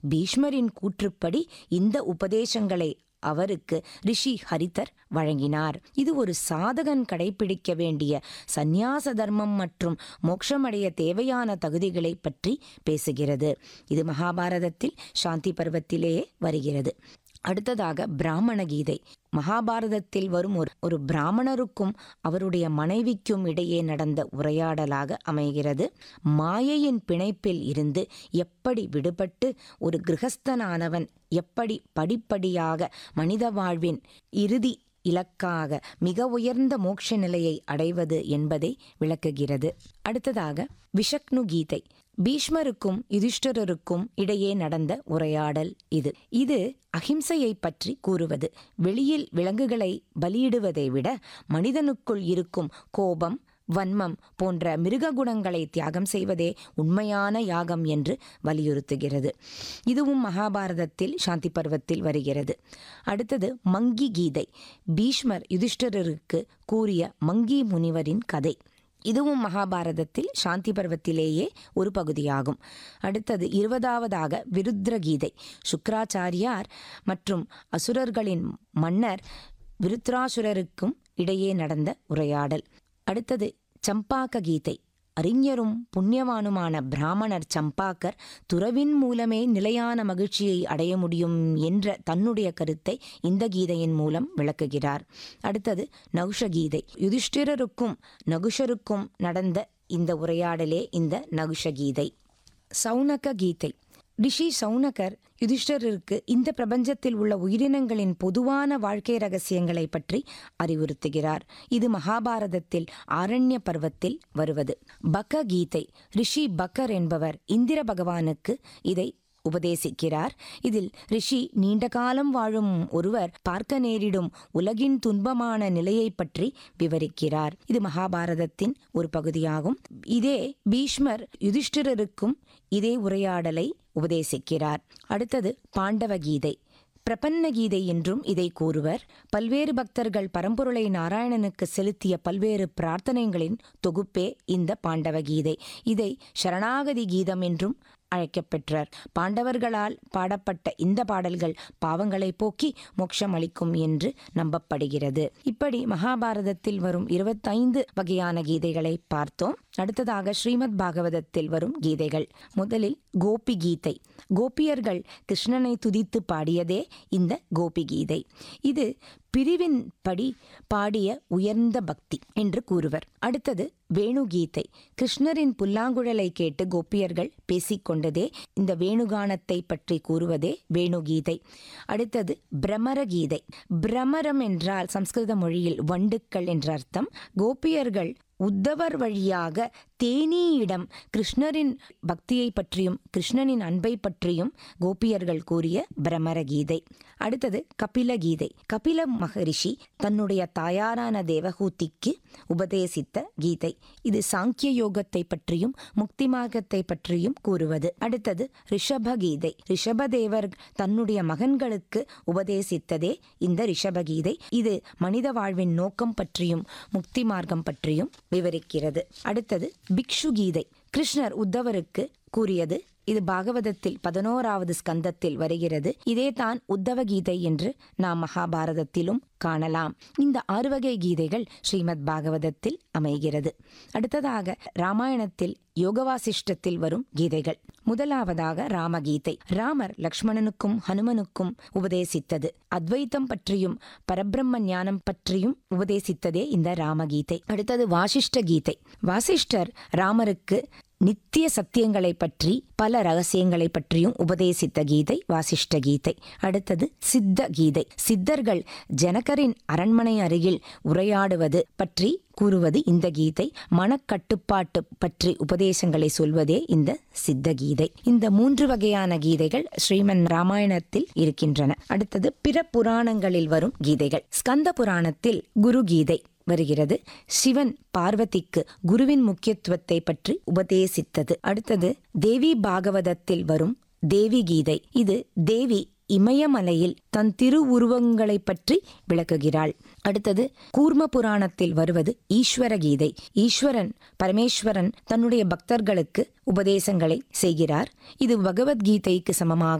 பீஷ்மரின் கூற்றுப்படி இந்த உபதேசங்களை அவருக்கு ரிஷி ஹரிதர் வழங்கினார் இது ஒரு சாதகன் கடைபிடிக்க வேண்டிய சந்நியாச தர்மம் மற்றும் மோட்சமடைய தேவையான தகுதிகளை பற்றி பேசுகிறது இது மகாபாரதத்தில் சாந்தி பருவத்திலேயே வருகிறது அடுத்ததாக பிராமண கீதை மகாபாரதத்தில் வரும் ஒரு ஒரு பிராமணருக்கும் அவருடைய மனைவிக்கும் இடையே நடந்த உரையாடலாக அமைகிறது மாயையின் பிணைப்பில் இருந்து எப்படி விடுபட்டு ஒரு கிரகஸ்தனானவன் எப்படி படிப்படியாக மனித வாழ்வின் இறுதி இலக்காக மிக உயர்ந்த மோட்ச நிலையை அடைவது என்பதை விளக்குகிறது அடுத்ததாக விஷக்னு கீதை பீஷ்மருக்கும் யுதிஷ்டரருக்கும் இடையே நடந்த உரையாடல் இது இது அகிம்சையை பற்றி கூறுவது வெளியில் விலங்குகளை பலியிடுவதை விட மனிதனுக்குள் இருக்கும் கோபம் வன்மம் போன்ற மிருக குணங்களை தியாகம் செய்வதே உண்மையான யாகம் என்று வலியுறுத்துகிறது இதுவும் மகாபாரதத்தில் சாந்தி பருவத்தில் வருகிறது அடுத்தது மங்கி கீதை பீஷ்மர் யுதிஷ்டரருக்கு கூறிய மங்கி முனிவரின் கதை இதுவும் மகாபாரதத்தில் சாந்தி பருவத்திலேயே ஒரு பகுதியாகும் அடுத்தது இருபதாவதாக விருத்ர கீதை சுக்கராச்சாரியார் மற்றும் அசுரர்களின் மன்னர் விருத்ராசுரருக்கும் இடையே நடந்த உரையாடல் அடுத்தது சம்பாக்க கீதை அறிஞரும் புண்ணியவானுமான பிராமணர் சம்பாக்கர் துறவின் மூலமே நிலையான மகிழ்ச்சியை அடைய முடியும் என்ற தன்னுடைய கருத்தை இந்த கீதையின் மூலம் விளக்குகிறார் அடுத்தது நகுஷ கீதை யுதிஷ்டிரருக்கும் நகுஷருக்கும் நடந்த இந்த உரையாடலே இந்த நகுஷ கீதை சௌனக கீதை ரிஷி சௌனகர் யுதிஷ்டருக்கு இந்த பிரபஞ்சத்தில் உள்ள உயிரினங்களின் பொதுவான வாழ்க்கை ரகசியங்களை பற்றி அறிவுறுத்துகிறார் இது மகாபாரதத்தில் ஆரண்ய பர்வத்தில் வருவது பக கீதை ரிஷி பக்கர் என்பவர் இந்திர பகவானுக்கு இதை உபதேசிக்கிறார் இதில் ரிஷி நீண்ட காலம் வாழும் ஒருவர் பார்க்க நேரிடும் உலகின் துன்பமான நிலையை பற்றி விவரிக்கிறார் இது மகாபாரதத்தின் ஒரு பகுதியாகும் இதே பீஷ்மர் யுதிஷ்டிரருக்கும் இதே உரையாடலை உபதேசிக்கிறார் அடுத்தது பாண்டவ கீதை பிரபன்ன கீதை என்றும் இதை கூறுவர் பல்வேறு பக்தர்கள் பரம்பொருளை நாராயணனுக்கு செலுத்திய பல்வேறு பிரார்த்தனைகளின் தொகுப்பே இந்த பாண்டவ கீதை இதை சரணாகதி கீதம் என்றும் அழைக்கப்பெற்றார் பாண்டவர்களால் பாடப்பட்ட இந்த பாடல்கள் பாவங்களை போக்கி மோட்சம் அளிக்கும் என்று நம்பப்படுகிறது இப்படி மகாபாரதத்தில் வரும் இருபத்தைந்து வகையான கீதைகளை பார்த்தோம் அடுத்ததாக ஸ்ரீமத் பாகவதத்தில் வரும் கீதைகள் முதலில் கோபி கீதை கோபியர்கள் கிருஷ்ணனை துதித்து பாடியதே இந்த கோபி கீதை இது பிரிவின் படி பாடிய உயர்ந்த பக்தி என்று கூறுவர் அடுத்தது வேணு கீதை கிருஷ்ணரின் புல்லாங்குழலை கேட்டு கோபியர்கள் பேசிக்கொண்டதே இந்த வேணுகானத்தை பற்றி கூறுவதே வேணுகீதை அடுத்தது பிரமர கீதை பிரமரம் என்றால் சம்ஸ்கிருத மொழியில் வண்டுக்கள் என்ற அர்த்தம் கோபியர்கள் உத்தவர் வழியாக தேனியிடம் கிருஷ்ணரின் பக்தியை பற்றியும் கிருஷ்ணனின் அன்பை பற்றியும் கோபியர்கள் கூறிய பிரமர கீதை அடுத்தது கபில கீதை கபில மகரிஷி தன்னுடைய தாயாரான தேவகூதிக்கு உபதேசித்த கீதை இது சாங்கிய யோகத்தை பற்றியும் முக்தி மார்க்கத்தை பற்றியும் கூறுவது அடுத்தது ரிஷப கீதை ரிஷபதேவர் தன்னுடைய மகன்களுக்கு உபதேசித்ததே இந்த ரிஷப கீதை இது மனித வாழ்வின் நோக்கம் பற்றியும் முக்தி மார்க்கம் பற்றியும் விவரிக்கிறது அடுத்தது பிக்ஷு கீதை கிருஷ்ணர் உத்தவருக்கு கூறியது இது பாகவதத்தில் பதினோராவது ஸ்கந்தத்தில் வருகிறது இதே தான் உத்தவ கீதை என்று நாம் மகாபாரதத்திலும் காணலாம் இந்த ஆறு வகை கீதைகள் ஸ்ரீமத் பாகவதத்தில் அமைகிறது அடுத்ததாக ராமாயணத்தில் யோகவாசிஷ்டத்தில் வரும் கீதைகள் முதலாவதாக ராமகீதை ராமர் லக்ஷ்மணனுக்கும் ஹனுமனுக்கும் உபதேசித்தது அத்வைத்தம் பற்றியும் பரபிரம்ம ஞானம் பற்றியும் உபதேசித்ததே இந்த ராமகீதை அடுத்தது வாசிஷ்ட கீதை வாசிஷ்டர் ராமருக்கு நித்திய சத்தியங்களை பற்றி பல ரகசியங்களை பற்றியும் உபதேசித்த கீதை வாசிஷ்ட கீதை அடுத்தது சித்த கீதை சித்தர்கள் ஜனகரின் அரண்மனை அருகில் உரையாடுவது பற்றி கூறுவது இந்த கீதை மனக்கட்டுப்பாட்டு பற்றி உபதேசங்களை சொல்வதே இந்த சித்த கீதை இந்த மூன்று வகையான கீதைகள் ஸ்ரீமன் ராமாயணத்தில் இருக்கின்றன அடுத்தது பிற புராணங்களில் வரும் கீதைகள் ஸ்கந்த புராணத்தில் குரு கீதை வருகிறது சிவன் பார்வதிக்கு குருவின் முக்கியத்துவத்தை பற்றி உபதேசித்தது அடுத்தது தேவி பாகவதத்தில் வரும் தேவி கீதை இது தேவி இமயமலையில் தன் திருவுருவங்களை பற்றி விளக்குகிறாள் அடுத்தது கூர்ம புராணத்தில் வருவது ஈஸ்வர கீதை ஈஸ்வரன் பரமேஸ்வரன் தன்னுடைய பக்தர்களுக்கு உபதேசங்களை செய்கிறார் இது பகவத்கீதைக்கு சமமாக